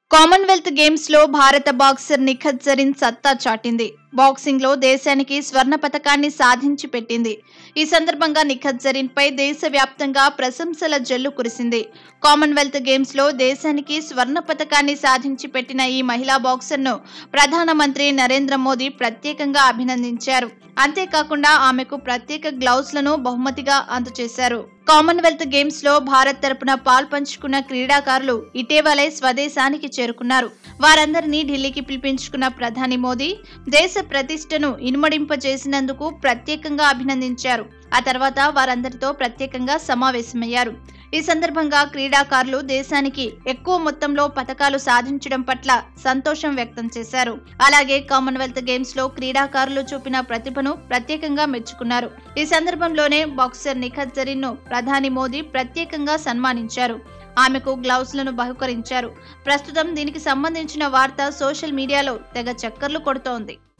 Commonwealth games లో భారత boxer Nikhat Zareen సత్తా చాటింది బాక్సింగ్ లో దేశానికి స్వర్ణ పతకాన్ని సాధించి పెట్టింది ఈ సందర్భంగా నిఖత్ జరీన్ పై దేశవ్యాప్తంగా ప్రశంసల జల్లు కురిసింది కామన్వెల్త్ గేమ్స్ లో దేశానికి స్వర్ణ పతకాన్ని సాధించి పెట్టిన ఈ మహిళా బాక్సర్ ను ప్రధానమంత్రి నరేంద్ర మోదీ ప్రత్యేకంగా అభినందించారు అంతేకాకుండా ఆమెకు ప్రత్యేక గ్లౌస్ లను బహుమతిగా అందజేశారు కామన్వెల్త్ గేమ్స్ లో భారత్ తరపున పాల్పంచుకున్న క్రీడాకారులు ఇటీవలే స్వదేశానికి చేరుకున్నారు వారందరినీ ఢిల్లీకి పిలిపించుకున్న ప్రధాని మోదీ దేశ ప్రతిష్టను ఇనుమడింపజేసినందుకు ప్రత్యేకంగా అభినందించారు ఆ తర్వాత వారందరితో ప్రత్యేకంగా సమావేశమయ్యారు ఈ సందర్భంగా క్రీడాకారులు దేశానికి ఎక్కువ మొత్తంలో పథకాలు సాధించడం పట్ల సంతోషం వ్యక్తం చేశారు అలాగే కామన్వెల్త్ గేమ్స్ లో క్రీడాకారులు చూపిన ప్రతిభను ప్రత్యేకంగా మెచ్చుకున్నారు ఈ సందర్భంలోనే బాక్సర్ నిఖత్ జరీన్ ను ప్రధాని మోదీ ప్రత్యేకంగా సన్మానించారు ఆమెకు గ్లౌస్ లను బహుకరించారు ప్రస్తుతం దీనికి సంబంధించిన వార్త సోషల్ మీడియాలో తెగ చక్కర్లు కొడుతోంది